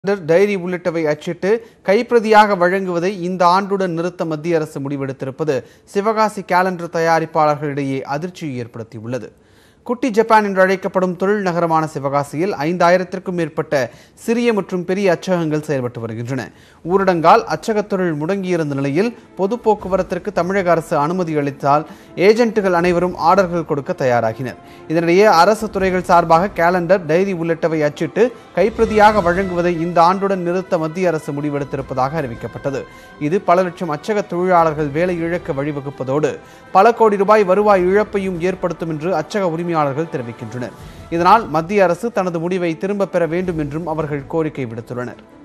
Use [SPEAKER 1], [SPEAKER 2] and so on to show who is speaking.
[SPEAKER 1] calendar, diary உள்ளிட்டவை அச்சிட்டு கைப்பிரதியாக வழங்குவதை இந்த ஆண்டுடன் நிறுத்த மத்திய அரசு முடிவெடுத்திருப்பது சிவகாசி கேலண்டர் தயாரிப்பாளர்களிடையே அதிர்ச்சியை ஏற்படுத்தியுள்ளது குட்டி ஜப்பான் என்று அழைக்கப்படும் தொழில் நகரமான சிவகாசியில் ஐந்தாயிரத்திற்கும் மேற்பட்ட சிறிய மற்றும் பெரிய அச்சகங்கள் செயல்பட்டு வருகின்றன ஊரடங்கால் அச்சகத் தொழில் முடங்கியிருந்த நிலையில் பொது போக்குவரத்திற்கு தமிழக அரசு அனுமதி அளித்தால் ஏஜென்ட்டுகள் அனைவரும் ஆர்டர்கள் கொடுக்க தயாராகினர் இதனிடையே அரசு துறைகள் சார்பாக கேலண்டர் டைரி உள்ளிட்டவை அச்சிட்டு கைப்பிரதியாக வழங்குவதை இந்த ஆண்டுடன் நிறுத்த மத்திய அரசு முடிவெடுத்திருப்பதாக அறிவிக்கப்பட்டது இது பல லட்சம் அச்சக தொழிலாளர்கள் வேலை இழக்க வழிவகுப்பதோடு பல கோடி ரூபாய் வருவாய் இழப்பையும் ஏற்படுத்தும் என்று அச்சக உரிமையாளர்கள் தெரிவிக்கின்றனர் இதனால் மத்திய அரசு தனது முடிவை திரும்பப் பெற வேண்டும் என்றும் அவர்கள் கோரிக்கை விடுத்துள்ளனர்